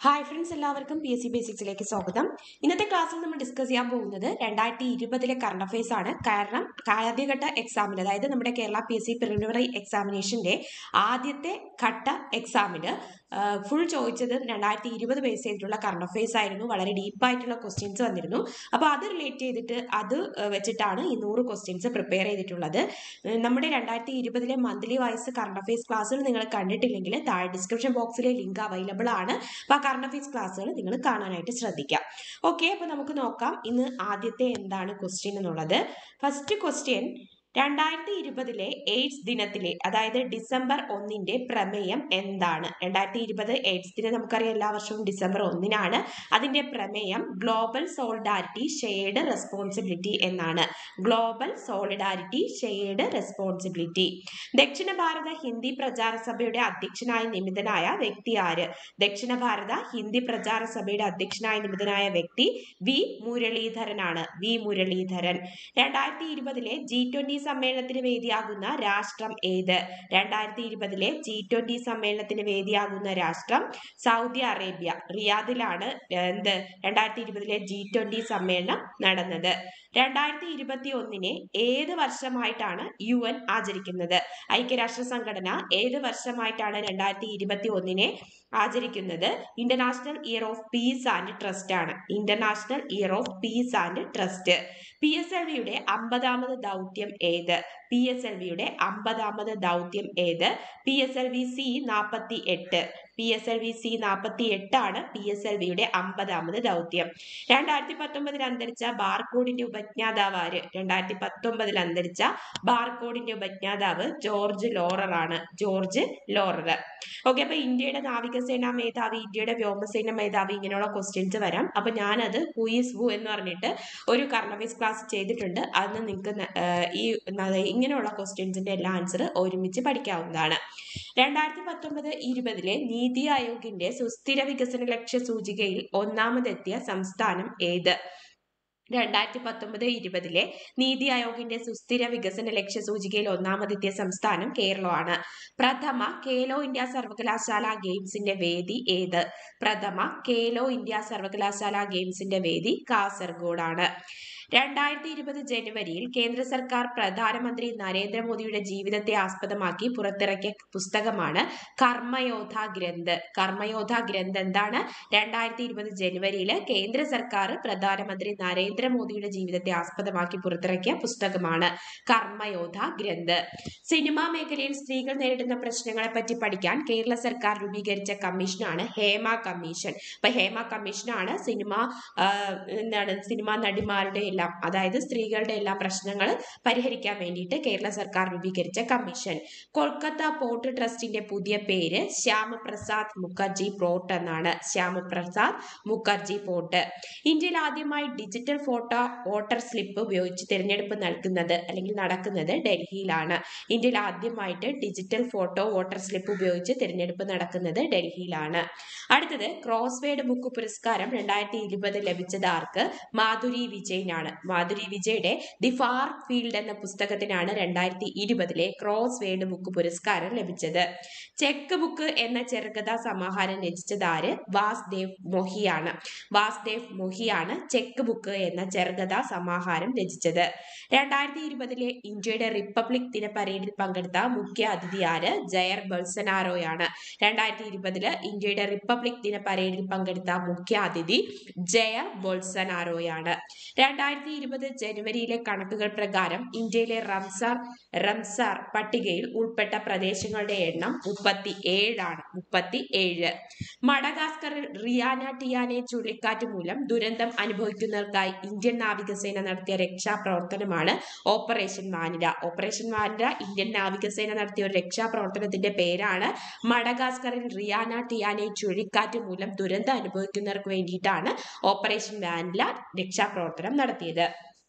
hi friends എല്ലാവർക്കും P S C ബേസിക്സിലേക്ക് സ്വാഗതം ഇന്നത്തെ ക്ലാസ്സിൽ നമ്മൾ ഡിസ്കസ് ചെയ്യാൻ പോകുന്നത് രണ്ടായിരത്തി ഇരുപതിലെ കറണ്ട് അഫയേഴ്സ് ആണ് കാരണം ആദ്യഘട്ട എക്സാമിന് അതായത് നമ്മുടെ Kerala P S C preliminary എക്സാമിനേഷന്റെ ആദ്യത്തെ ഘട്ട എക്സാമിന് ഫുൾ ചോദിച്ചത് രണ്ടായിരത്തി ഇരുപത് ബേസ് ചെയ്തിട്ടുള്ള കറണ്ട് അഫയേഴ്സ് ആയിരുന്നു വളരെ ഡീപ്പായിട്ടുള്ള ക്വസ്റ്റ്യൻസ് വന്നിരുന്നു അപ്പോൾ അത് റിലേറ്റ് ചെയ്തിട്ട് അത് വെച്ചിട്ടാണ് ഈ നൂറ് ക്വസ്റ്റ്യൻസ് പ്രിപ്പയർ ചെയ്തിട്ടുള്ളത് ഏഹ് നമ്മുടെ രണ്ടായിരത്തി ഇരുപതിലെ മന്ത്ലി വൈസ് കറണ്ട് അഫയേഴ്സ് ക്ലാസ്സുകൾ നിങ്ങൾ കണ്ടിട്ടില്ലെങ്കിൽ താഴെ ഡിസ്ക്രിപ്ഷൻ ബോക്സിലെ ലിങ്ക് അവൈലബിൾ ആണ് അപ്പോൾ ആ കറണ്ട് അഫയേഴ്സ് ക്ലാസ്സുകൾ നിങ്ങൾ കാണാനായിട്ട് ശ്രദ്ധിക്കാം ഓക്കെ അപ്പോൾ നമുക്ക് നോക്കാം ഇന്ന് ആദ്യത്തെ എന്താണ് ക്വസ്റ്റ്യൻ എന്നുള്ളത് ഫസ്റ്റ് ക്വസ്റ്റ്യൻ രണ്ടായിരത്തി ഇരുപതിലെ എയ്ഡ്സ് ദിനത്തിലെ അതായത് ഡിസംബർ ഒന്നിന്റെ പ്രമേയം എന്താണ് രണ്ടായിരത്തി ഇരുപത് എയ്ഡ്സ് ദിനം നമുക്കറിയാം എല്ലാ വർഷവും ഡിസംബർ ഒന്നിനാണ് അതിന്റെ പ്രമേയം ഗ്ലോബൽ സോളിഡാരിറ്റി ഷെയർഡ് റെസ്പോൺസിബിലിറ്റി എന്നാണ് global solidarity shared responsibility Dakshina Bharat Hindi പ്രചാര സഭയുടെ അധ്യക്ഷനായി നിയമിതനായ വ്യക്തി ആര് ദക്ഷിണ ഭാരത ഹിന്ദി പ്രചാര സഭയുടെ അധ്യക്ഷനായി നിയമിതനായ വ്യക്തി വി മുരളീധരനാണ് വി മുരളീധരൻ രണ്ടായിരത്തി ഇരുപതിലെ ജി ട്വന്റി സമ്മേളനത്തിന് വേദിയാകുന്ന രാഷ്ട്രം ഏത് രണ്ടായിരത്തി ഇരുപതിലെ ജി ട്വന്റി സമ്മേളനത്തിന് വേദിയാകുന്ന രാഷ്ട്രം സൗദി അറേബ്യ റിയാദിലാണ് എന്ത് രണ്ടായിരത്തി ഇരുപതിലെ ജി ട്വന്റി സമ്മേളനം നടന്നത് രണ്ടായിരത്തി ഇരുപത്തി ഒന്നിനെ ഏത് വർഷമായിട്ടാണ് യു എൻ ആചരിക്കുന്നത് ഐക്യരാഷ്ട്ര സംഘടന ഏത് വർഷമായിട്ടാണ് രണ്ടായിരത്തി ഇരുപത്തി ഒന്നിനെ ആചരിക്കുന്നത് international year of peace and trust ആണ് international year of peace and trust P S L വിയുടെ അമ്പതാമത് ദൗത്യം ഏത് പി എസ് എൽ വിയുടെ അമ്പതാമത് ദൗത്യം ഏത് P S L V C നാൽപ്പത്തി എട്ട് P S L V C നാൽപ്പത്തി എട്ടാണ് പി എസ് എൽ വിയുടെ അമ്പതാമത് ദൗത്യം രണ്ടായിരത്തി പത്തൊമ്പതിൽ അന്തരിച്ച ബാർകോഡിന്റെ ഉപജ്ഞാതാവ് ആര് രണ്ടായിരത്തി പത്തൊമ്പതിൽ അന്തരിച്ച ബാർകോഡിന്റെ ഉപജ്ഞാതാവ് ജോർജ് ലോറർ ആണ് ജോർജ് ലോറർ ഓക്കെ അപ്പൊ ഇന്ത്യയുടെ നാവികസേനാ മേധാവി ഇന്ത്യയുടെ വ്യോമസേന മേധാവി ഇങ്ങനെയുള്ള ക്വസ്റ്റ്യൻസ് വരാം അപ്പൊ ഞാനത് ഹൂയിസ് ഹു എന്ന് പറഞ്ഞിട്ട് ഒരു കർണവീസ് ക്ലാസ് ചെയ്തിട്ടുണ്ട് അന്ന് നിങ്ങൾക്ക് ഈ ഇങ്ങനെയുള്ള ക്വസ്റ്റ്യൻസിന്റെ എല്ലാ ആൻസർ ഒരുമിച്ച് പഠിക്കാവുന്നതാണ് രണ്ടായിരത്തി പത്തൊമ്പത് ഇരുപതിലെ നീതി ആയോഗിന്റെ സുസ്ഥിര വികസന ലക്ഷ്യ സൂചികയിൽ ഒന്നാമതെത്തിയ സംസ്ഥാനം ഏത് രണ്ടായിരത്തി പത്തൊമ്പത് ഇരുപതിലെ നീതി ആയോഗിന്റെ സുസ്ഥിര വികസന ലക്ഷ്യ സൂചികയിൽ ഒന്നാമതെത്തിയ സംസ്ഥാനം കേരളമാണ് പ്രഥമ കേലോ ഇന്ത്യ സർവകലാശാല ഗെയിംസിന്റെ വേദി ഏത് പ്രഥമ കേലോ ഇന്ത്യ സർവകലാശാല ഗെയിംസിന്റെ വേദി കാസർഗോഡാണ് രണ്ടായിരത്തി ഇരുപത് ജനുവരിയിൽ കേന്ദ്ര സർക്കാർ പ്രധാനമന്ത്രി നരേന്ദ്രമോദിയുടെ ജീവിതത്തെ ആസ്പദമാക്കി പുറത്തിറക്കിയ പുസ്തകമാണ് കർമ്മയോധ ഗ്രന്ഥ് കർമ്മയോധ ഗ്രന്ഥ് എന്താണ് രണ്ടായിരത്തി ഇരുപത് ജനുവരിയിൽ കേന്ദ്ര സർക്കാർ പ്രധാനമന്ത്രി നരേന്ദ്രമോദിയുടെ ജീവിതത്തെ ആസ്പദമാക്കി പുറത്തിറക്കിയ പുസ്തകമാണ് കർമ്മയോധ ഗ്രന്ഥ് സിനിമാ മേഖലയിൽ സ്ത്രീകൾ നേരിടുന്ന പ്രശ്നങ്ങളെ പറ്റി പഠിക്കാൻ കേരള സർക്കാർ രൂപീകരിച്ച കമ്മീഷനാണ് ഹേമ കമ്മീഷൻ അപ്പൊ ഹേമ കമ്മീഷനാണ് സിനിമ എന്താണ് സിനിമാ നടിമാരുടെ എല്ലാം അതായത് സ്ത്രീകളുടെ എല്ലാ പ്രശ്നങ്ങൾ പരിഹരിക്കാൻ വേണ്ടിയിട്ട് കേരള സർക്കാർ രൂപീകരിച്ച കമ്മീഷൻ കൊൽക്കത്ത പോർട്ട് ട്രസ്റ്റിന്റെ പുതിയ പേര് ശ്യാമപ്രസാദ് മുഖർജി പോർട്ട് എന്നാണ് ശ്യാമപ്രസാദ് മുഖർജി പോർട്ട് ഇന്ത്യയിൽ ആദ്യമായി ഡിജിറ്റൽ ഫോട്ടോ വോട്ടർ സ്ലിപ്പ് ഉപയോഗിച്ച് തിരഞ്ഞെടുപ്പ് നൽകുന്നത് അല്ലെങ്കിൽ നടക്കുന്നത് ഡൽഹിയിലാണ് ഇന്ത്യയിൽ ആദ്യമായിട്ട് ഡിജിറ്റൽ ഫോട്ടോ വോട്ടർ സ്ലിപ്പ് ഉപയോഗിച്ച് തിരഞ്ഞെടുപ്പ് നടക്കുന്നത് ഡൽഹിയിലാണ് അടുത്തത് ക്രോസ്വേഡ് ബുക്ക് പുരസ്കാരം രണ്ടായിരത്തി ഇരുപത് ലഭിച്ചത് ആർക്ക് മാധുരി വിജയനാണ് മാധുരി വിജയുടെ ദി ഫാർ ഫീൽഡ് എന്ന പുസ്തകത്തിനാണ് രണ്ടായിരത്തി ഇരുപതിലെ ക്രോസ് വേഡ് ബുക്ക് പുരസ്കാരം ലഭിച്ചത് ചെക്ക് ബുക്ക് എന്ന ചെറുകഥാ സമാഹാരം രചിച്ചത് ആര് വാസ്ദേവ് മൊഹിയാണ് വാസ്ദേവ് മൊഹിയാണ് ചെക്ക് ബുക്ക് എന്ന ചെറുകഥാ സമാഹാരം രചിച്ചത് രണ്ടായിരത്തി ഇരുപതിലെ ഇന്ത്യയുടെ റിപ്പബ്ലിക് ദിന പരേഡിൽ പങ്കെടുത്ത മുഖ്യ അതിഥി ആര് ജയർ ബൊൾസനാരോയാണ് രണ്ടായിരത്തി ഇരുപതില് ഇന്ത്യയുടെ റിപ്പബ്ലിക് ദിന പരേഡിൽ പങ്കെടുത്ത മുഖ്യ അതിഥി ജയർ ബൊൾസനാരോയാണ് രണ്ടായിരത്തി ഇരുപത് ജനുവരിയിലെ കണക്കുകൾ പ്രകാരം ഇന്ത്യയിലെ റംസാർ റംസാർ പട്ടികയിൽ ഉൾപ്പെട്ട പ്രദേശങ്ങളുടെ എണ്ണം മുപ്പത്തി ഏഴാണ് മുപ്പത്തി ഏഴ് മഡഗാസ്കറിൽ റിയാന ടിയാനെ ചുഴലിക്കാറ്റ് മൂലം ദുരന്തം അനുഭവിക്കുന്നവർക്കായി ഇന്ത്യൻ നാവികസേന നടത്തിയ രക്ഷാപ്രവർത്തനമാണ് ഓപ്പറേഷൻ മാനിര ഓപ്പറേഷൻ മാനിര ഇന്ത്യൻ നാവികസേന നടത്തിയ ഒരു രക്ഷാപ്രവർത്തനത്തിന്റെ പേരാണ് മഡഗാസ്കറിൽ റിയാന ടിയാനെ ചുഴലിക്കാറ്റ് മൂലം ദുരന്തം അനുഭവിക്കുന്നവർക്ക് വേണ്ടിയിട്ടാണ് ഓപ്പറേഷൻ മാനില രക്ഷാപ്രവർത്തനം നടത്തിയത്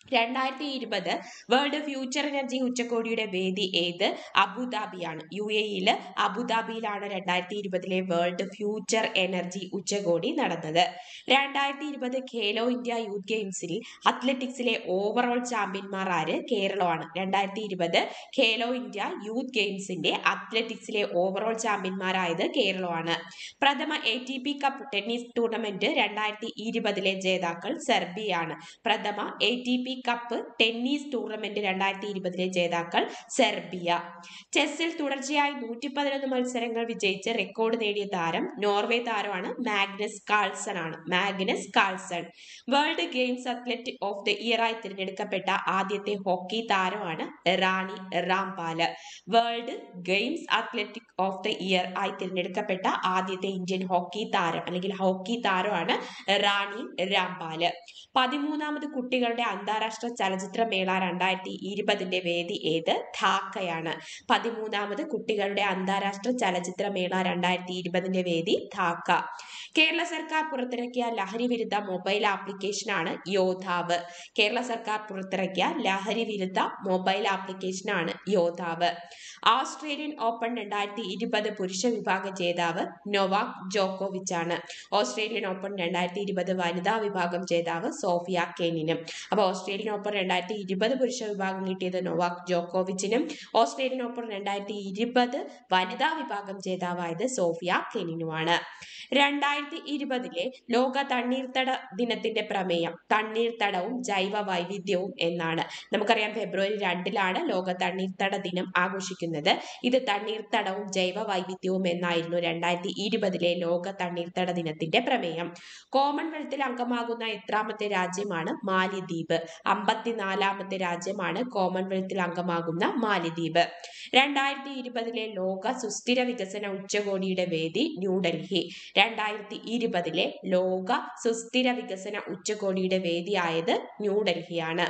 രണ്ടായിരത്തി ഇരുപത് വേൾഡ് ഫ്യൂച്ചർ എനർജി ഉച്ചകോടിയുടെ വേദി ഏത് അബുദാബിയാണ് യു എയില് അബുദാബിയിലാണ് രണ്ടായിരത്തി ഇരുപതിലെ വേൾഡ് ഫ്യൂച്ചർ എനർജി ഉച്ചകോടി നടന്നത് രണ്ടായിരത്തി ഇരുപത് ഖേലോ ഇന്ത്യ യൂത്ത് ഗെയിംസിൽ അത്ലറ്റിക്സിലെ ഓവറോൾ ചാമ്പ്യന്മാർ ആര് കേരളമാണ് രണ്ടായിരത്തി ഇരുപത് ഖേലോ ഇന്ത്യ യൂത്ത് ഗെയിംസിന്റെ അത്ലറ്റിക്സിലെ ഓവറോൾ ചാമ്പ്യന്മാരായത് കേരളമാണ് പ്രഥമ A T P cup tennis tournament രണ്ടായിരത്തി ഇരുപതിലെ ജേതാക്കൾ സെർബിയാണ് പ്രഥമ A T P cup tennis tournament രണ്ടായിരത്തി ഇരുപതിലെ ജേതാക്കൾ സെർബിയ ചെസ്സിൽ തുടർച്ചയായി നൂറ്റി പതിനൊന്ന് മത്സരങ്ങൾ വിജയിച്ച് റെക്കോർഡ് നേടിയ താരം നോർവേ താരമാണ് മാഗ്നസ് കാൾസൺ ആണ് Magnus Carlsen world games athlete of the year ആയി തിരഞ്ഞെടുക്കപ്പെട്ട ആദ്യത്തെ ഹോക്കി താരമാണ് Rani Rampal world games athletic of the year ആയി തിരഞ്ഞെടുക്കപ്പെട്ട ആദ്യത്തെ ഇന്ത്യൻ ഹോക്കി താരം അല്ലെങ്കിൽ ഹോക്കി താരമാണ് റാണി രാംപാല് പതിമൂന്നാമത് കുട്ടികളുടെ അന്താരാഷ്ട്ര ചലച്ചിത്ര മേള രണ്ടായിരത്തി ഇരുപതിന്റെ വേദി ഏത് ധാക്കയാണ് പതിമൂന്നാമത് കുട്ടികളുടെ അന്താരാഷ്ട്ര ചലച്ചിത്ര മേള രണ്ടായിരത്തി ഇരുപതിന്റെ വേദി ധാക്ക കേരള സർക്കാർ പുറത്തിറക്കിയ ലഹരി വിരുദ്ധ മൊബൈൽ ആപ്ലിക്കേഷനാണ് യോദ്ധാവ് കേരള സർക്കാർ പുറത്തിറക്കിയ ലഹരി വിരുദ്ധ മൊബൈൽ ആപ്ലിക്കേഷനാണ് യോദ്ധാവ് ഓസ്ട്രേലിയൻ ഓപ്പൺ രണ്ടായിരത്തി ഇരുപത് പുരുഷ വിഭാഗ ജേതാവ് നൊവാക് ജോക്കോവിച്ച് ആണ് ഓസ്ട്രേലിയൻ ഓപ്പൺ രണ്ടായിരത്തി ഇരുപത് വനിതാ വിഭാഗം ജേതാവ് സോഫിയ കെനിനും അപ്പോൾ ഓസ്ട്രേലിയൻ ഓപ്പൺ രണ്ടായിരത്തി ഇരുപത് പുരുഷ വിഭാഗം കിട്ടിയത് നൊവാക് ജോക്കോവിച്ചിനും ഓസ്ട്രേലിയൻ ഓപ്പൺ രണ്ടായിരത്തി ഇരുപത് വനിതാ വിഭാഗം ജേതാവായത് സോഫിയ കെനിനുമാണ് രണ്ടായിരത്തി ഇരുപതിലെ ലോക തണ്ണീർത്തട ദിനത്തിന്റെ പ്രമേയം തണ്ണീർത്തടവും ജൈവ വൈവിധ്യവും എന്നാണ് നമുക്കറിയാം ഫെബ്രുവരി രണ്ടിലാണ് ലോക തണ്ണീർത്തട ദിനം ആഘോഷിക്കുന്നത് ഇത് തണ്ണീർത്തടവും ജൈവ വൈവിധ്യവും എന്നായിരുന്നു രണ്ടായിരത്തി ഇരുപതിലെ ലോക തണ്ണീർത്തട ദിനത്തിന്റെ പ്രമേയം കോമൺവെൽത്തിൽ അംഗമാകുന്ന എത്രാമത്തെ രാജ്യമാണ് മാലിദ്വീപ് അമ്പത്തിനാലാമത്തെ രാജ്യമാണ് കോമൺവെൽത്തിൽ അംഗമാകുന്ന മാലിദ്വീപ് രണ്ടായിരത്തി ഇരുപതിലെ ലോക സുസ്ഥിര വികസന ഉച്ചകോടിയുടെ വേദി ന്യൂഡൽഹി രണ്ടായിരത്തി ഇരുപതിലെ ലോക സുസ്ഥിര വികസന ഉച്ചകോടിയുടെ വേദിയായത് ന്യൂഡൽഹിയാണ്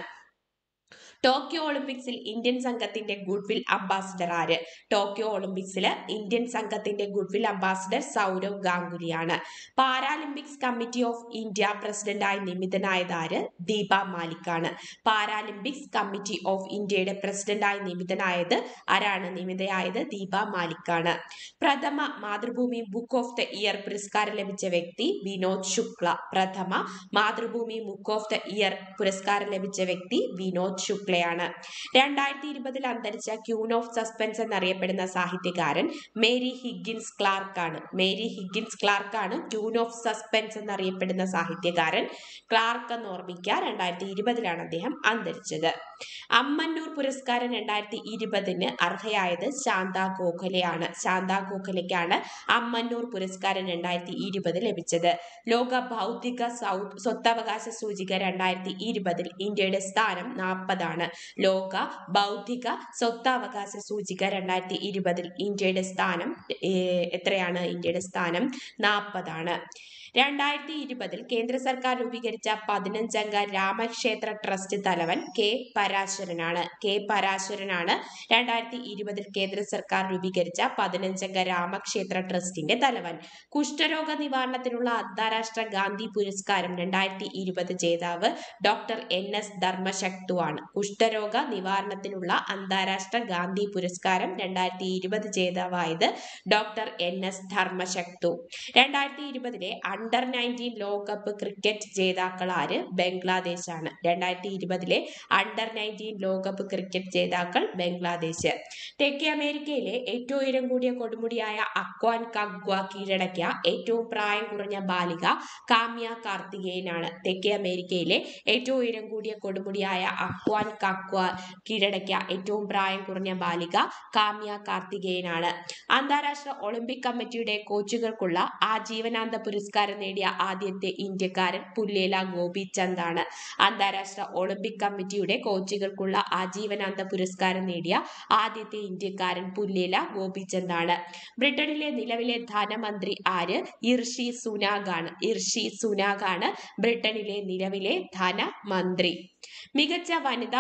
ടോക്കിയോ ഒളിമ്പിക്സിൽ ഇന്ത്യൻ സംഘത്തിന്റെ ഗുഡ്വിൽ അംബാസിഡർ ആര് ടോക്കിയോ ഒളിമ്പിക്സിൽ ഇന്ത്യൻ സംഘത്തിന്റെ ഗുഡ്വിൽ അംബാസിഡർ സൗരവ് ഗാംഗുലിയാണ് പാരാലിമ്പിക്സ് കമ്മിറ്റി ഓഫ് ഇന്ത്യ പ്രസിഡന്റായി നിയമിതനായത് ആര് ദീപ മാലിക്കാണ് പാരാലിമ്പിക്സ് കമ്മിറ്റി ഓഫ് ഇന്ത്യയുടെ പ്രസിഡന്റായി നിയമിതനായത് ആരാണ് നിയമിതയായത് ദീപ മാലിക്കാണ് പ്രഥമ Mathrubhumi book of the year പുരസ്കാരം ലഭിച്ച വ്യക്തി വിനോദ് ശുക്ല പ്രഥമ Mathrubhumi book of the year പുരസ്കാരം ലഭിച്ച വ്യക്തി വിനോദ് ശുക്ലയാണ് രണ്ടായിരത്തി ഇരുപതിൽ അന്തരിച്ച ക്യൂൺ ഓഫ് സസ്പെൻസ് എന്നറിയപ്പെടുന്ന സാഹിത്യകാരൻ മേരി ഹിഗിൻസ് ക്ലാർക്ക് ആണ് മേരി ഹിഗിൻസ് ക്ലാർക്ക് ആണ് ക്യൂൺ ഓഫ് സസ്പെൻസ് എന്നറിയപ്പെടുന്ന സാഹിത്യകാരൻ ക്ലാർക്ക് എന്ന് ഓർമ്മിക്കുക രണ്ടായിരത്തി ഇരുപതിലാണ് അദ്ദേഹം അന്തരിച്ചത് അമ്മന്നൂർ പുരസ്കാരം രണ്ടായിരത്തി ഇരുപതിന് അർഹയായത് ശാന്ത ഗോഖലെയാണ് ശാന്ത ഗോഖലെക്കാണ് അമ്മന്നൂർ പുരസ്കാരം രണ്ടായിരത്തി ഇരുപത് ലഭിച്ചത് ലോക ബൗദ്ധിക സൗ- സ്വത്തവകാശ സൂചിക രണ്ടായിരത്തി ഇരുപതിൽ ഇന്ത്യയുടെ സ്ഥാനം നാൽപ്പതാണ് ലോക ബൗദ്ധിക സ്വത്തവകാശ സൂചിക രണ്ടായിരത്തി ഇരുപതിൽ ഇന്ത്യയുടെ സ്ഥാനം ഏഹ്, എത്രയാണ് ഇന്ത്യയുടെ സ്ഥാനം നാൽപ്പതാണ് രണ്ടായിരത്തി ഇരുപതിൽ കേന്ദ്ര സർക്കാർ രൂപീകരിച്ച പതിനഞ്ചംഗ രാമക്ഷേത്ര ട്രസ്റ്റ് തലവൻ കെ പരാശരനാണ് കെ പരാശരനാണ് രണ്ടായിരത്തി ഇരുപതിൽ കേന്ദ്ര സർക്കാർ രൂപീകരിച്ച പതിനഞ്ചംഗ രാമക്ഷേത്ര ട്രസ്റ്റിന്റെ തലവൻ കുഷ്ഠരോഗ നിവാരണത്തിനുള്ള അന്താരാഷ്ട്ര ഗാന്ധി പുരസ്കാരം രണ്ടായിരത്തി ഇരുപത് ജേതാവ് ഡോക്ടർ എൻ എസ് ധർമ്മശക്തു ആണ് കുഷ്ഠരോഗ നിവാരണത്തിനുള്ള അന്താരാഷ്ട്ര ഗാന്ധി പുരസ്കാരം രണ്ടായിരത്തി ഇരുപത് ജേതാവായത് ഡോക്ടർ എൻ എസ് ധർമ്മശക്തു രണ്ടായിരത്തി ഇരുപതിലെ അണ്ടർ നയൻറ്റീൻ ലോകകപ്പ് ക്രിക്കറ്റ് ജേതാക്കൾ ആര് ബംഗ്ലാദേശാണ് രണ്ടായിരത്തി ഇരുപതിലെ അണ്ടർ നയൻറ്റീൻ ലോകകപ്പ് ക്രിക്കറ്റ് ജേതാക്കൾ ബംഗ്ലാദേശ് തെക്കേ അമേരിക്കയിലെ ഏറ്റവും ഉയരം കൂടിയ കൊടുമുടിയായ അക്വാൻ കഗ്വ കീഴടക്കിയ ഏറ്റവും പ്രായം കുറഞ്ഞ ബാലിക കാമ്യ കാർത്തികേയനാണ് തെക്കേ അമേരിക്കയിലെ ഏറ്റവും ഉയരം കൂടിയ കൊടുമുടിയായ അക്വാൻ കഗ്വ കീഴടക്കിയ ഏറ്റവും പ്രായം കുറഞ്ഞ ബാലിക കാമ്യ കാർത്തികേയനാണ് അന്താരാഷ്ട്ര ഒളിമ്പിക് കമ്മിറ്റിയുടെ കോച്ചുകൾക്കുള്ള ആജീവനാന്ത പുരസ്കാരം നേടിയ ആദ്യത്തെ ഇന്ത്യക്കാരൻ പുല്ലേല ഗോപിചന്ദ് ആണ് അന്താരാഷ്ട്ര ഒളിമ്പിക് കമ്മിറ്റിയുടെ കോച്ചുകൾക്കുള്ള ആജീവനാന്ത പുരസ്കാരം നേടിയ ആദ്യത്തെ ഇന്ത്യക്കാരൻ പുല്ലേല ഗോപിചന്ദ് ആണ് ബ്രിട്ടനിലെ നിലവിലെ ധനമന്ത്രി ആര് ഇർഷി സുനാഗ് ആണ് ഇർഷി സുനാഗ് ആണ് ബ്രിട്ടനിലെ നിലവിലെ ധനമന്ത്രി മികച്ച വനിതാ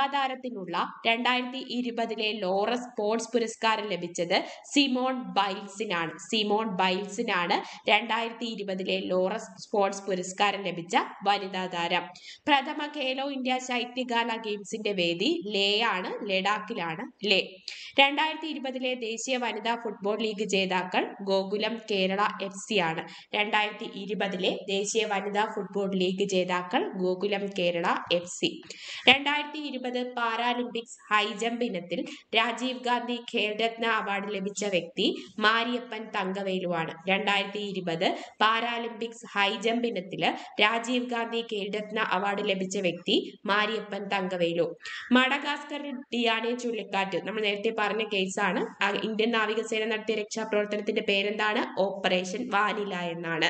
താരത്തിനുള്ള രണ്ടായിരത്തി ഇരുപതിലെ ലോറസ് സ്പോർട്സ് പുരസ്കാരം ലഭിച്ചത് സിമോൺ ബൈൽസിനാണ് സിമോൺ ബൈൽസിനാണ് രണ്ടായിരത്തി ഇരുപതിലെ ലോറസ് സ്പോർട്സ് പുരസ്കാരം ലഭിച്ച വനിതാ താരം പ്രഥമ ഖേലോ ഇന്ത്യ ശൈത്യകാല ഗെയിംസിന്റെ വേദി ലേ ആണ് ലഡാക്കിലാണ് ലേ രണ്ടായിരത്തി ഇരുപതിലെ ദേശീയ വനിതാ ഫുട്ബോൾ ലീഗ് ജേതാക്കൾ ഗോകുലം കേരള എഫ് സി ആണ് രണ്ടായിരത്തി ഇരുപതിലെ ദേശീയ വനിതാ ഫുട്ബോൾ ലീഗ് ജേതാക്കൾ ഗോകുലം കേരള എഫ് സി രണ്ടായിരത്തി ഇരുപത് പാരാലിമ്പിക്സ് ഹൈജമ്പ് ഇനത്തിൽ രാജീവ് ഗാന്ധി ഖേൽരത്ന അവാർഡ് ലഭിച്ച വ്യക്തി മാരിയപ്പൻ തങ്കവേലുവാണ് രണ്ടായിരത്തി ഇരുപത് പാരാലിമ്പിക്സ് ഹൈജമ്പ് ഇനത്തിൽ രാജീവ് ഗാന്ധി ഖേൽരത്ന അവാർഡ് ലഭിച്ച വ്യക്തി മാരിയപ്പൻ തങ്കവേലു മഡഗാസ്കറിൽ ഡിയാനെ ചുഴലിക്കാറ്റ് നമ്മൾ നേരത്തെ പറഞ്ഞ കേസാണ് ആ ഇന്ത്യൻ നാവികസേന നടത്തിയ രക്ഷാപ്രവർത്തനത്തിന്റെ പേരെന്താണ് ഓപ്പറേഷൻ വാനില എന്നാണ്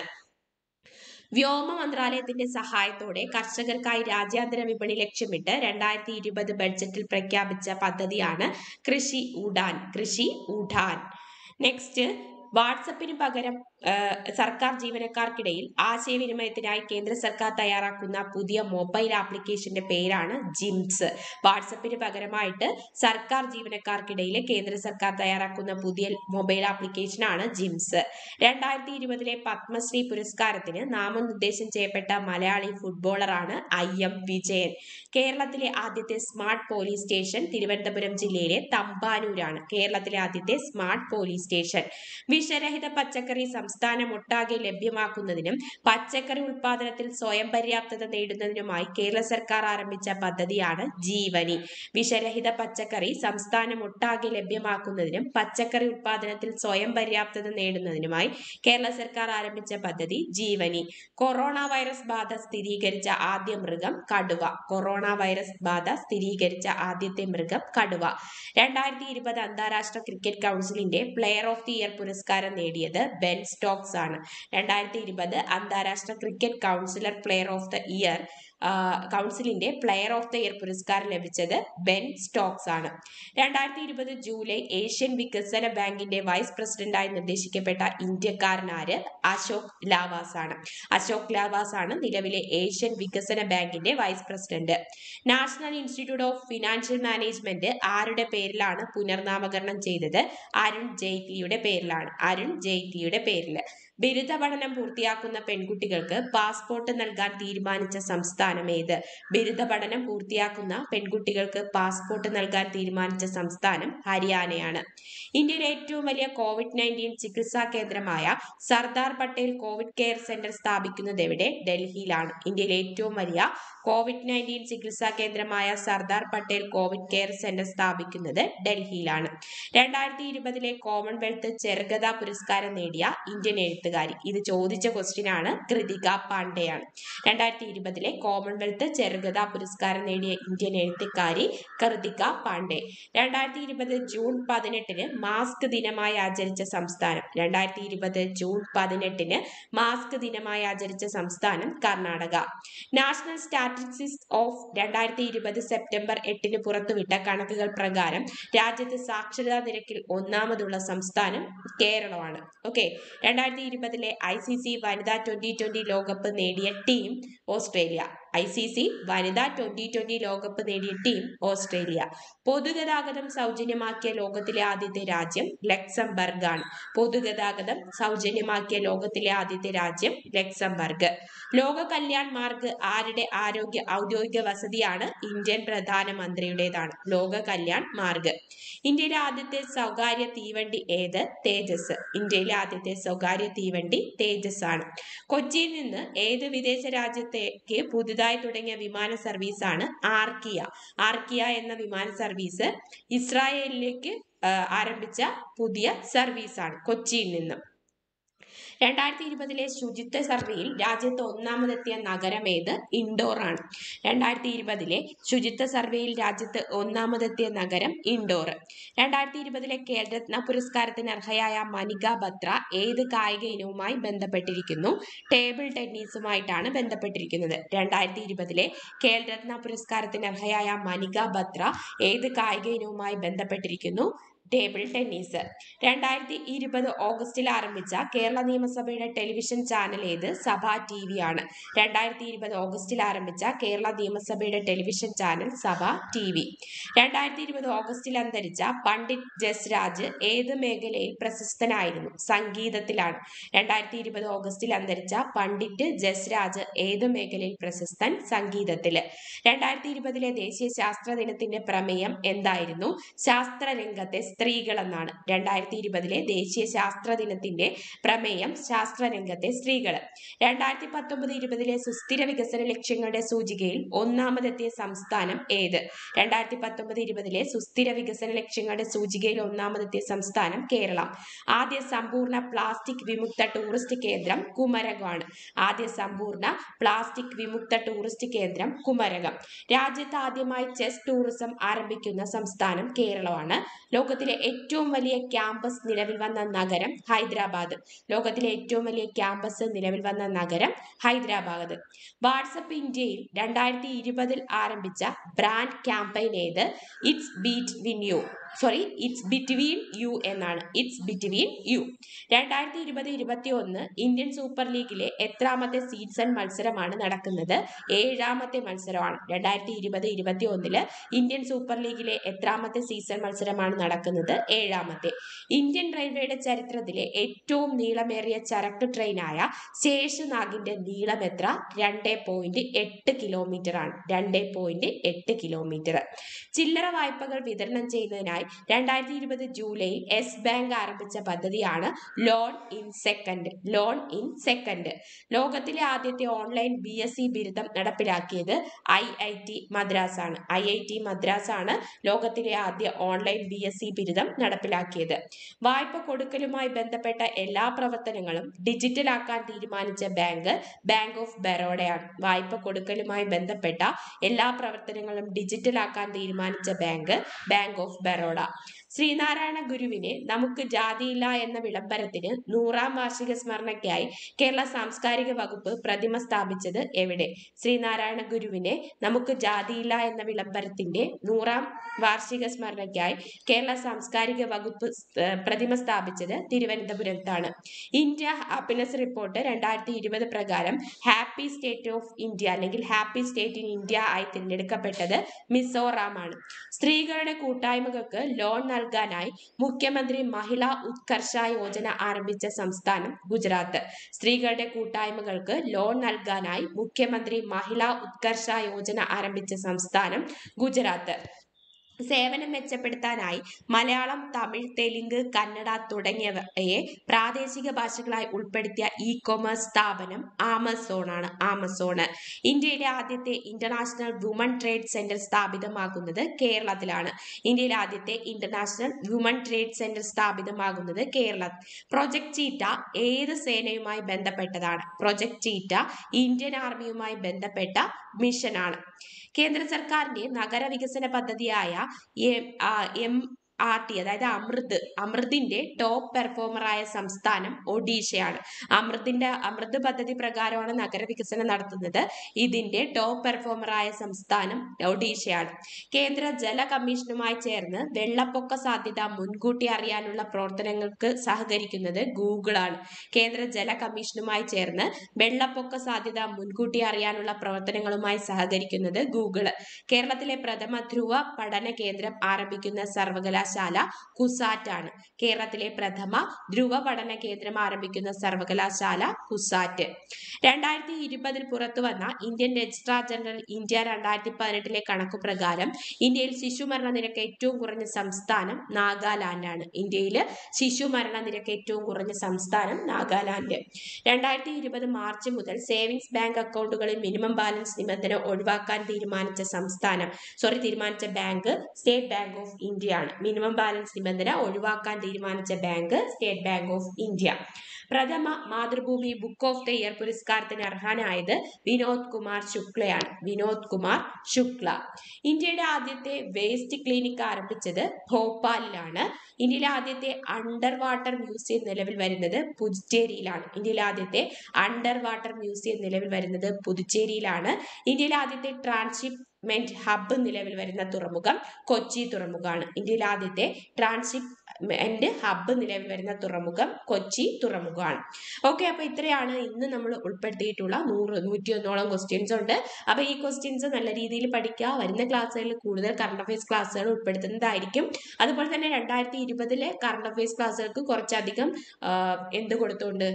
വ്യോമ മന്ത്രാലയത്തിന്റെ സഹായത്തോടെ കർഷകർക്കായി രാജ്യാന്തര വിപണി ലക്ഷ്യമിട്ട് രണ്ടായിരത്തി ഇരുപത് ബഡ്ജറ്റിൽ പ്രഖ്യാപിച്ച പദ്ധതിയാണ് കൃഷി ഉഡാൻ കൃഷി ഉഡാൻ നെക്സ്റ്റ് വാട്സപ്പിന് പകരം ആ, സർക്കാർ ജീവനക്കാർക്കിടയിൽ ആശയവിനിമയത്തിനായി കേന്ദ്ര സർക്കാർ തയ്യാറാക്കുന്ന പുതിയ മൊബൈൽ ആപ്ലിക്കേഷന്റെ പേരാണ് ജിംസ് വാട്സപ്പിന് പകരമായിട്ട് സർക്കാർ ജീവനക്കാർക്കിടയിൽ കേന്ദ്ര സർക്കാർ തയ്യാറാക്കുന്ന പുതിയ മൊബൈൽ ആപ്ലിക്കേഷനാണ് ജിംസ് രണ്ടായിരത്തി ഇരുപതിലെ പത്മശ്രീ പുരസ്കാരത്തിന് നാമനിർദ്ദേശം ചെയ്യപ്പെട്ട മലയാളി ഫുട്ബോളറാണ് ഐ എം വിജയൻ കേരളത്തിലെ ആദ്യത്തെ സ്മാർട്ട് പോലീസ് സ്റ്റേഷൻ തിരുവനന്തപുരം ജില്ലയിലെ തമ്പാനൂരാണ് കേരളത്തിലെ ആദ്യത്തെ സ്മാർട്ട് പോലീസ് സ്റ്റേഷൻ വിഷരഹിത പച്ചക്കറി സംസ്ഥാനമൊട്ടാകെ ലഭ്യമാക്കുന്നതിനും പച്ചക്കറി ഉൽപാദനത്തിൽ സ്വയം പര്യാപ്തത നേടുന്നതിനുമായി കേരള സർക്കാർ ആരംഭിച്ച പദ്ധതിയാണ് ജീവനി വിഷരഹിത പച്ചക്കറി സംസ്ഥാനമൊട്ടാകെ ലഭ്യമാക്കുന്നതിനും പച്ചക്കറി ഉൽപാദനത്തിൽ സ്വയം പര്യാപ്തത നേടുന്നതിനുമായി കേരള സർക്കാർ ആരംഭിച്ച പദ്ധതി ജീവനി കൊറോണ വൈറസ് ബാധ സ്ഥിരീകരിച്ച ആദ്യ മൃഗം കടുവ കൊറോണ വൈറസ് ബാധ സ്ഥിരീകരിച്ച ആദ്യത്തെ മൃഗം കടുവ രണ്ടായിരത്തി ഇരുപത് അന്താരാഷ്ട്ര ക്രിക്കറ്റ് കൗൺസിലിന്റെ പ്ലെയർ ഓഫ് ദി ഇയർ പുരസ്കാരം നേടിയത് ബെൻ സ്റ്റോക്സ് ആണ് രണ്ടായിരത്തി ഇരുപത് അന്താരാഷ്ട്ര cricket councillor player of the year കൗൺസിലിന്റെ പ്ലെയർ ഓഫ് ദ ഇയർ പുരസ്കാരം ലഭിച്ചത് ബെൻ സ്റ്റോക്സ് ആണ് രണ്ടായിരത്തി ഇരുപത് ജൂലൈ ഏഷ്യൻ വികസന ബാങ്കിന്റെ വൈസ് പ്രസിഡന്റായി നിർദ്ദേശിക്കപ്പെട്ട ഇന്ത്യക്കാരനാര് അശോക് ലാവാസ് ആണ് അശോക് ലാവാസ് ആണ് നിലവിലെ ഏഷ്യൻ വികസന ബാങ്കിന്റെ vice president national institute of financial management ആരുടെ പേരിലാണ് പുനർനാമകരണം ചെയ്തത് അരുൺ ജെയ്റ്റ്ലിയുടെ പേരിലാണ് അരുൺ ജെയ്റ്റ്ലിയുടെ പേരിൽ ബിരുദ പഠനം പൂർത്തിയാക്കുന്ന പെൺകുട്ടികൾക്ക് പാസ്പോർട്ട് നൽകാൻ തീരുമാനിച്ച സംസ്ഥാനം ഏത് ബിരുദ പഠനം പൂർത്തിയാക്കുന്ന പെൺകുട്ടികൾക്ക് പാസ്പോർട്ട് നൽകാൻ തീരുമാനിച്ച സംസ്ഥാനം ഹരിയാനയാണ് ഇന്ത്യയിലെ ഏറ്റവും വലിയ കോവിഡ് നയൻറ്റീൻ ചികിത്സാ കേന്ദ്രമായ Sardar Patel covid care centre സ്ഥാപിക്കുന്നത് എവിടെ ഡൽഹിയിലാണ് ഇന്ത്യയിലെ ഏറ്റവും വലിയ കോവിഡ് നയൻറ്റീൻ ചികിത്സാ കേന്ദ്രമായ Sardar Patel covid care centre സ്ഥാപിക്കുന്നത് ഡൽഹിയിലാണ് രണ്ടായിരത്തി ഇരുപതിലെ കോമൺവെൽത്ത് ചെറുകഥാ പുരസ്കാരം നേടിയ ഇന്ത്യൻ എഴുത്തുകാരി ഇത് ചോദിച്ച ക്വസ്റ്റ്യൻ ആണ് കൃതിക പാണ്ഡെയാണ് രണ്ടായിരത്തി ഇരുപതിലെ കോമൺവെൽത്ത് ചെറുകഥാ പുരസ്കാരം നേടിയ ഇന്ത്യൻ എഴുത്തുകാരി കൃതിക പാണ്ഡെ രണ്ടായിരത്തി ഇരുപത് ജൂൺ പതിനെട്ടിന് മാസ്ക് ദിനമായി ആചരിച്ച സംസ്ഥാനം രണ്ടായിരത്തി ഇരുപത് ജൂൺ പതിനെട്ടിന് മാസ്ക് ദിനമായി ആചരിച്ച സംസ്ഥാനം കർണാടക നാഷണൽ സ്റ്റാറ്റിസ്റ്റിക്സ് ഓഫ് രണ്ടായിരത്തി ഇരുപത് സെപ്റ്റംബർ എട്ടിന് പുറത്തുവിട്ട കണക്കുകൾ പ്രകാരം രാജ്യത്ത് സാക്ഷരതാ നിരക്കിൽ ഒന്നാമതുള്ള സംസ്ഥാനം കേരളമാണ് ഓക്കെ രണ്ടായിരത്തി ഇരുപതിലെ ഐ സി സി വനിതാ ട്വന്റി ട്വന്റി ലോകകപ്പ് നേടിയ team Australia I C C വനിതാ ട്വന്റി ട്വന്റി ലോകകപ്പ് നേടിയ ടീം ഓസ്ട്രേലിയ പൊതുഗതാഗതം സൗജന്യമാക്കിയ ലോകത്തിലെ ആദ്യത്തെ രാജ്യം ലക്സംബർഗ് ആണ് പൊതുഗതാഗതം സൗജന്യമാക്കിയ ലോകത്തിലെ ആദ്യത്തെ രാജ്യം ലക്സംബർഗ് ലോക കല്യാൺ മാർഗ് ആരുടെ ആരോഗ്യ ഔദ്യോഗിക വസതിയാണ് ഇന്ത്യൻ പ്രധാനമന്ത്രിയുടേതാണ് ലോക കല്യാൺ മാർഗ് ഇന്ത്യയിലെ ആദ്യത്തെ സ്വകാര്യ തീവണ്ടി ഏത് തേജസ് ഇന്ത്യയിലെ ആദ്യത്തെ സ്വകാര്യ തീവണ്ടി തേജസ് ആണ് കൊച്ചിയിൽ നിന്ന് ഏത് വിദേശ രാജ്യത്തേക്ക് പുതുതായി തുടങ്ങിയ വിമാന സർവീസാണ് ആർക്കിയ ആർക്കിയ എന്ന വിമാന സർവീസ് ഇസ്രായേലിലേക്ക് ആ, ആരംഭിച്ച പുതിയ സർവീസാണ് കൊച്ചിയിൽ നിന്നും രണ്ടായിരത്തി ഇരുപതിലെ ശുചിത്വ സർവേയിൽ രാജ്യത്ത് ഒന്നാമതെത്തിയ നഗരം ഏത് ഇൻഡോർ ആണ് രണ്ടായിരത്തി ഇരുപതിലെ ശുചിത്വ സർവേയിൽ രാജ്യത്ത് ഒന്നാമതെത്തിയ നഗരം ഇൻഡോർ രണ്ടായിരത്തി ഇരുപതിലെ കേരളരത്ന പുരസ്കാരത്തിന് അർഹയായ മനിക ബത്ര ഏത് കായിക ഇനവുമായി ബന്ധപ്പെട്ടിരിക്കുന്നു ടേബിൾ ടെന്നീസുമായിട്ടാണ് ബന്ധപ്പെട്ടിരിക്കുന്നത് രണ്ടായിരത്തി ഇരുപതിലെ കേരളരത്ന പുരസ്കാരത്തിന് അർഹയായ മനിക ബത്ര ഏത് കായിക ഇനവുമായി ബന്ധപ്പെട്ടിരിക്കുന്നു ടേബിൾ ടെന്നീസ് രണ്ടായിരത്തി ഇരുപത് ഓഗസ്റ്റിൽ ആരംഭിച്ച കേരള നിയമസഭയുടെ ടെലിവിഷൻ ചാനൽ ഏത് സഭ ടി വി ആണ് രണ്ടായിരത്തി ഇരുപത് ഓഗസ്റ്റിൽ ആരംഭിച്ച കേരള നിയമസഭയുടെ television channel Sabha T V രണ്ടായിരത്തി ഇരുപത് ഓഗസ്റ്റിൽ അന്തരിച്ച പണ്ഡിറ്റ് ജസ്രാജ് ഏത് മേഖലയിൽ പ്രശസ്തനായിരുന്നു സംഗീതത്തിലാണ് രണ്ടായിരത്തി ഇരുപത് ഓഗസ്റ്റിൽ അന്തരിച്ച പണ്ഡിറ്റ് ജസ്രാജ് ഏത് മേഖലയിൽ പ്രശസ്തൻ സംഗീതത്തില് രണ്ടായിരത്തി ഇരുപതിലെ ദേശീയ ശാസ്ത്ര ദിനത്തിന്റെ പ്രമേയം എന്തായിരുന്നു ശാസ്ത്രരംഗത്തെ സ്ത്രീകൾ എന്നാണ് രണ്ടായിരത്തി ഇരുപതിലെ ദേശീയ ശാസ്ത്ര ദിനത്തിന്റെ പ്രമേയം ശാസ്ത്രരംഗത്തെ സ്ത്രീകൾ രണ്ടായിരത്തി പത്തൊമ്പത് ഇരുപതിലെ സുസ്ഥിര വികസന ലക്ഷ്യങ്ങളുടെ സൂചികയിൽ ഒന്നാമതെത്തിയ സംസ്ഥാനം ഏത് രണ്ടായിരത്തി പത്തൊമ്പത് ഇരുപതിലെ സുസ്ഥിര വികസന ലക്ഷ്യങ്ങളുടെ സൂചികയിൽ ഒന്നാമതെത്തിയ സംസ്ഥാനം കേരളം ആദ്യ സമ്പൂർണ്ണ പ്ലാസ്റ്റിക് വിമുക്ത ടൂറിസ്റ്റ് കേന്ദ്രം കുമരകമാണ് ആദ്യ സമ്പൂർണ്ണ പ്ലാസ്റ്റിക് വിമുക്ത ടൂറിസ്റ്റ് കേന്ദ്രം കുമരകം രാജ്യത്ത് ആദ്യമായി ചെസ് ടൂറിസം ആരംഭിക്കുന്ന സംസ്ഥാനം കേരളമാണ് ലോകത്തിലെ ഏറ്റവും വലിയ ക്യാമ്പസ് നിലവിൽ വന്ന നഗരം ഹൈദരാബാദ് ലോകത്തിലെ ഏറ്റവും വലിയ ക്യാമ്പസ് നിലവിൽ വന്ന നഗരം ഹൈദരാബാദ് വാട്സപ്പ് ഇന്ത്യയിൽ രണ്ടായിരത്തി ഇരുപതിൽ ആരംഭിച്ച ബ്രാൻഡ് ക്യാമ്പയിൻ ഏത് it's beat win you sorry it's between you എന്നാണ് ഇറ്റ്സ് ബിറ്റ്വീൻ യു രണ്ടായിരത്തി ഇരുപത് ഇരുപത്തി ഒന്ന് ഇന്ത്യൻ സൂപ്പർ ലീഗിലെ എത്രാമത്തെ സീസൺ മത്സരമാണ് നടക്കുന്നത് ഏഴാമത്തെ മത്സരമാണ് രണ്ടായിരത്തി ഇരുപത് ഇരുപത്തി ഒന്നില് ഇന്ത്യൻ സൂപ്പർ ലീഗിലെ എത്രാമത്തെ സീസൺ മത്സരമാണ് നടക്കുന്നത് ഏഴാമത്തെ ഇന്ത്യൻ റെയിൽവേയുടെ ചരിത്രത്തിലെ ഏറ്റവും നീളമേറിയ ചരക്ക് ട്രെയിനായ ശേഷനാഗിന്റെ നീളം എത്ര രണ്ട് പോയിന്റ് എട്ട് കിലോമീറ്റർ ആണ് രണ്ട് പോയിന്റ് എട്ട് കിലോമീറ്റർ ചില്ലറ വായ്പകൾ വിതരണം ചെയ്യുന്നതിനായി രണ്ടായിരത്തി ഇരുപത് ജൂലൈയിൽ എസ് ബാങ്ക് ആരംഭിച്ച പദ്ധതിയാണ് loan in second loan in second ലോകത്തിലെ ആദ്യത്തെ ഓൺലൈൻ ബി എസ് സി ബിരുദം നടപ്പിലാക്കിയത് ഐ ഐ ടി മദ്രാസ് ആണ് ഐ ഐ ടി മദ്രാസ് ആണ് ലോകത്തിലെ ആദ്യ ഓൺലൈൻ ബി എസ് സി ബിരുദം നടപ്പിലാക്കിയത് വായ്പ കൊടുക്കലുമായി ബന്ധപ്പെട്ട എല്ലാ പ്രവർത്തനങ്ങളും ഡിജിറ്റലാക്കാൻ തീരുമാനിച്ച ബാങ്ക് ബാങ്ക് ഓഫ് ബറോഡയാണ് വായ്പ കൊടുക്കലുമായി ബന്ധപ്പെട്ട എല്ലാ പ്രവർത്തനങ്ങളും ഡിജിറ്റലാക്കാൻ തീരുമാനിച്ച bank bank of Baroda Sree Narayana ഗുരുവിനെ നമുക്ക് ജാതിയില്ല എന്ന വിളംബരത്തിന് നൂറാം വാർഷിക സ്മരണയ്ക്കായി കേരള സാംസ്കാരിക വകുപ്പ് പ്രതിമ സ്ഥാപിച്ചത് എവിടെ ശ്രീനാരായണ ഗുരുവിനെ നമുക്ക് ജാതിയില്ല എന്ന വിളംബരത്തിന്റെ നൂറാം വാർഷിക സ്മരണയ്ക്കായി കേരള സാംസ്കാരിക വകുപ്പ് ഏഹ്, പ്രതിമ സ്ഥാപിച്ചത് തിരുവനന്തപുരത്താണ് ഇന്ത്യ ഹാപ്പിനെസ് റിപ്പോർട്ട് രണ്ടായിരത്തി ഇരുപത് പ്രകാരം ഹാപ്പി സ്റ്റേറ്റ് ഓഫ് ഇന്ത്യ അല്ലെങ്കിൽ ഹാപ്പി സ്റ്റേറ്റ് ഇൻ ഇന്ത്യ ആയി തിരഞ്ഞെടുക്കപ്പെട്ടത് മിസോറാം ആണ് സ്ത്രീകളുടെ കൂട്ടായ്മകൾക്ക് ലോൺ നൽകാനായി മുഖ്യമന്ത്രി മഹിളാ ഉത്കർഷ യോജന ആരംഭിച്ച സംസ്ഥാനം ഗുജറാത്ത് സ്ത്രീകളുടെ കൂട്ടായ്മകൾക്ക് ലോൺ നൽകാനായി മുഖ്യമന്ത്രി മഹിളാ ഉത്കർഷ യോജന ആരംഭിച്ച സംസ്ഥാനം ഗുജറാത്ത് സേവനം മെച്ചപ്പെടുത്താനായി മലയാളം തമിഴ് തെലുങ്ക് കന്നഡ തുടങ്ങിയവയെ പ്രാദേശിക ഭാഷകളായി ഉൾപ്പെടുത്തിയ ഇ കൊമേഴ്സ് സ്ഥാപനം ആമസോൺ ആണ് ആമസോണ് ഇന്ത്യയിലെ ആദ്യത്തെ ഇന്റർനാഷണൽ വുമൺ ട്രേഡ് സെന്റർ സ്ഥാപിതമാകുന്നത് കേരളത്തിലാണ് ഇന്ത്യയിലെ ആദ്യത്തെ ഇന്റർനാഷണൽ വുമൺ ട്രേഡ് സെന്റർ സ്ഥാപിതമാകുന്നത് കേരള പ്രൊജക്ട് ചീറ്റ ഏത് സേനയുമായി ബന്ധപ്പെട്ടതാണ് പ്രൊജക്ട് ചീറ്റ ഇന്ത്യൻ ആർമിയുമായി ബന്ധപ്പെട്ട മിഷനാണ് കേന്ദ്ര സർക്കാരിന്റെ നഗരവികസന പദ്ധതിയായ എം ആ, എം ആർ ടി അതായത് അമൃത് അമൃതിന്റെ ടോപ്പ് പെർഫോമറായ സംസ്ഥാനം ഒഡീഷയാണ് അമൃതിന്റെ അമൃത് പദ്ധതി പ്രകാരമാണ് നഗരവികസനം നടത്തുന്നത് ഇതിന്റെ ടോപ്പ് പെർഫോമറായ സംസ്ഥാനം ഒഡീഷയാണ് കേന്ദ്ര ജല കമ്മീഷനുമായി ചേർന്ന് വെള്ളപ്പൊക്ക സാധ്യത മുൻകൂട്ടി അറിയാനുള്ള പ്രവർത്തനങ്ങൾക്ക് സഹകരിക്കുന്നത് ഗൂഗിളാണ് കേന്ദ്ര ജല കമ്മീഷനുമായി ചേർന്ന് വെള്ളപ്പൊക്ക സാധ്യത മുൻകൂട്ടി അറിയാനുള്ള പ്രവർത്തനങ്ങളുമായി സഹകരിക്കുന്നത് ഗൂഗിള് കേരളത്തിലെ പ്രഥമ ധ്രുവ പഠന കേന്ദ്രം ആരംഭിക്കുന്ന സർവകലാശാല കുസാറ്റ് ആണ് കേരളത്തിലെ പ്രഥമ ധ്രുവ പഠന കേന്ദ്രം ആരംഭിക്കുന്ന സർവകലാശാല കുസാറ്റ് രണ്ടായിരത്തി ഇരുപതിൽ പുറത്തു വന്ന ഇന്ത്യൻ രജിസ്ട്രാർ ജനറൽ ഇന്ത്യ രണ്ടായിരത്തി പതിനെട്ടിലെ കണക്കു പ്രകാരം ഇന്ത്യയിൽ ശിശു മരണ നിരക്ക് ഏറ്റവും കുറഞ്ഞ സംസ്ഥാനം നാഗാലാൻഡ് ആണ് ഇന്ത്യയിൽ ശിശു മരണ നിരക്ക് ഏറ്റവും കുറഞ്ഞ സംസ്ഥാനം നാഗാലാൻഡ് രണ്ടായിരത്തി ഇരുപത് മാർച്ച് മുതൽ സേവിങ്സ് ബാങ്ക് അക്കൗണ്ടുകളിൽ മിനിമം ബാലൻസ് നിബന്ധന ഒഴിവാക്കാൻ തീരുമാനിച്ച സംസ്ഥാനം സോറി തീരുമാനിച്ച bank state bank of India ആണ് മിനിമം ബാലൻസ് നിബന്ധന ഒഴിവാക്കാൻ തീരുമാനിച്ച bank state bank of India പ്രഥമ Mathrubhumi book of the year പുരസ്കാരത്തിന് അർഹനായത് വിനോദ് കുമാർ ശുക്ലയാണ് വിനോദ് കുമാർ ശുക്ല ഇന്ത്യയുടെ ആദ്യത്തെ വേസ്റ്റ് ക്ലിനിക് ആരംഭിച്ചത് ഭോപ്പാലിലാണ് ഇന്ത്യയിലെ ആദ്യത്തെ അണ്ടർ വാട്ടർ മ്യൂസിയം നിലവിൽ വരുന്നത് പുതുച്ചേരിയിലാണ് ഇന്ത്യയിലെ ആദ്യത്തെ അണ്ടർ വാട്ടർ മ്യൂസിയം നിലവിൽ വരുന്നത് പുതുച്ചേരിയിലാണ് ഇന്ത്യയിലെ ആദ്യത്തെ ട്രാൻസ്ഷിപ്പ് മെന്റ് ഹബ്ബ് നിലവിൽ വരുന്ന തുറമുഖം കൊച്ചി തുറമുഖമാണ് ഇന്ത്യയിലെ ആദ്യത്തെ ട്രാൻസിറ്റ് ഹബ്ബ് നിലവിൽ വരുന്ന തുറമുഖം കൊച്ചി തുറമുഖമാണ് ഓക്കെ അപ്പൊ ഇത്രയാണ് ഇന്ന് നമ്മൾ ഉൾപ്പെടുത്തിയിട്ടുള്ള നൂറ് നൂറ്റിയൊന്നോളം ക്വസ്റ്റ്യൻസ് ഉണ്ട് അപ്പൊ ഈ ക്വസ്റ്റ്യൻസ് നല്ല രീതിയിൽ പഠിക്കുക വരുന്ന ക്ലാസ്സുകളിൽ കൂടുതൽ കറണ്ട് അഫയേഴ്സ് ക്ലാസ്സുകൾ ഉൾപ്പെടുത്തുന്നതായിരിക്കും അതുപോലെ തന്നെ രണ്ടായിരത്തി ഇരുപതിലെ കറണ്ട് അഫയേഴ്സ് ക്ലാസ്സുകൾക്ക് കുറച്ചധികം എന്ത് കൊടുത്തുകൊണ്ട്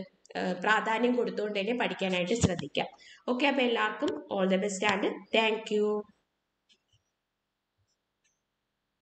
പ്രാധാന്യം കൊടുത്തുകൊണ്ട് തന്നെ പഠിക്കാനായിട്ട് ശ്രദ്ധിക്കാം ഓക്കെ അപ്പോൾ എല്ലാവർക്കും all the best and thank